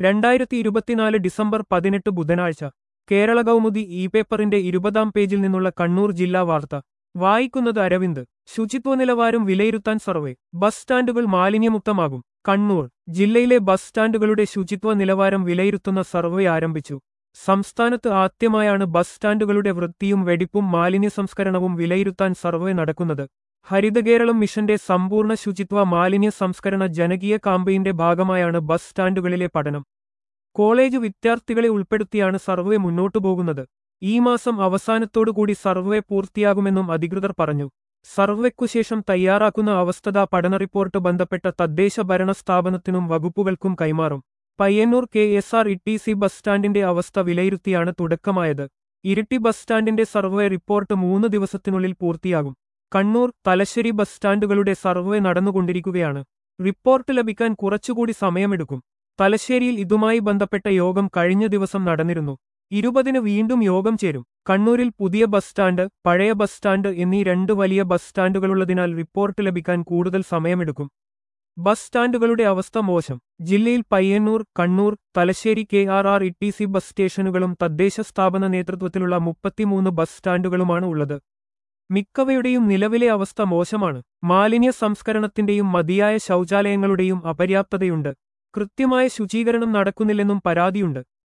രണ്ടായിരത്തി ഇരുപത്തിനാല് ഡിസംബർ പതിനെട്ട് ബുധനാഴ്ച കേരള കൗമുദി ഇ പേപ്പറിന്റെ ഇരുപതാം പേജിൽ നിന്നുള്ള കണ്ണൂർ ജില്ലാ വാർത്ത വായിക്കുന്നത് അരവിന്ദ് ശുചിത്വ നിലവാരം വിലയിരുത്താൻ സർവേ ബസ് സ്റ്റാൻഡുകൾ മാലിന്യമുക്തമാകും കണ്ണൂർ ജില്ലയിലെ ബസ് സ്റ്റാൻഡുകളുടെ ശുചിത്വ നിലവാരം വിലയിരുത്തുന്ന സർവേ ആരംഭിച്ചു സംസ്ഥാനത്ത് ആദ്യമായാണ് ബസ് സ്റ്റാൻഡുകളുടെ വൃത്തിയും വെടിപ്പും മാലിന്യ സംസ്കരണവും വിലയിരുത്താൻ സർവേ നടക്കുന്നത് ഹരിതകേരളം മിഷന്റെ സമ്പൂർണ്ണ ശുചിത്വ മാലിന്യ സംസ്കരണ ജനകീയ കാമ്പയിന്റെ ഭാഗമായാണ് ബസ് സ്റ്റാൻഡുകളിലെ പഠനം കോളേജ് വിദ്യാർത്ഥികളെ ഉൾപ്പെടുത്തിയാണ് സർവേ മുന്നോട്ടു പോകുന്നത് ഈ മാസം അവസാനത്തോടുകൂടി സർവേ പൂർത്തിയാകുമെന്നും അധികൃതർ പറഞ്ഞു സർവേക്കുശേഷം തയ്യാറാക്കുന്ന അവസ്ഥതാ പഠന റിപ്പോർട്ട് ബന്ധപ്പെട്ട തദ്ദേശ ഭരണ സ്ഥാപനത്തിനും വകുപ്പുകൾക്കും കൈമാറും Payyanur K S R E C bus സ്റ്റാൻഡിന്റെ അവസ്ഥ വിലയിരുത്തിയാണ് തുടക്കമായത് ഇരിട്ടി ബസ് സ്റ്റാൻഡിന്റെ സർവേ റിപ്പോർട്ട് മൂന്ന് ദിവസത്തിനുള്ളിൽ പൂർത്തിയാകും കണ്ണൂർ തലശ്ശേരി ബസ് സ്റ്റാൻഡുകളുടെ സർവേ നടന്നുകൊണ്ടിരിക്കുകയാണ് റിപ്പോർട്ട് ലഭിക്കാൻ കുറച്ചുകൂടി സമയമെടുക്കും തലശ്ശേരിയിൽ ഇതുമായി ബന്ധപ്പെട്ട യോഗം കഴിഞ്ഞ ദിവസം നടന്നിരുന്നു ഇരുപതിന് വീണ്ടും യോഗം ചേരും കണ്ണൂരിൽ പുതിയ ബസ് സ്റ്റാൻഡ് പഴയ ബസ് സ്റ്റാൻഡ് എന്നീ രണ്ട് വലിയ ബസ് സ്റ്റാൻഡുകളുള്ളതിനാൽ റിപ്പോർട്ട് ലഭിക്കാൻ കൂടുതൽ സമയമെടുക്കും ബസ് സ്റ്റാൻഡുകളുടെ അവസ്ഥ മോശം ജില്ലയിൽ Payyanur Kannur Thalassery K R R E T C bus സ്റ്റേഷനുകളും തദ്ദേശ സ്ഥാപന നേതൃത്വത്തിലുള്ള മുപ്പത്തിമൂന്ന് ബസ് സ്റ്റാൻഡുകളുമാണ് ഉള്ളത് മിക്കവയുടെയും നിലവിലെ അവസ്ഥ മോശമാണ് മാലിന്യ സംസ്കരണത്തിന്റെയും മതിയായ ശൗചാലയങ്ങളുടെയും അപര്യാപ്തതയുണ്ട് കൃത്യമായ ശുചീകരണം നടക്കുന്നില്ലെന്നും പരാതിയുണ്ട്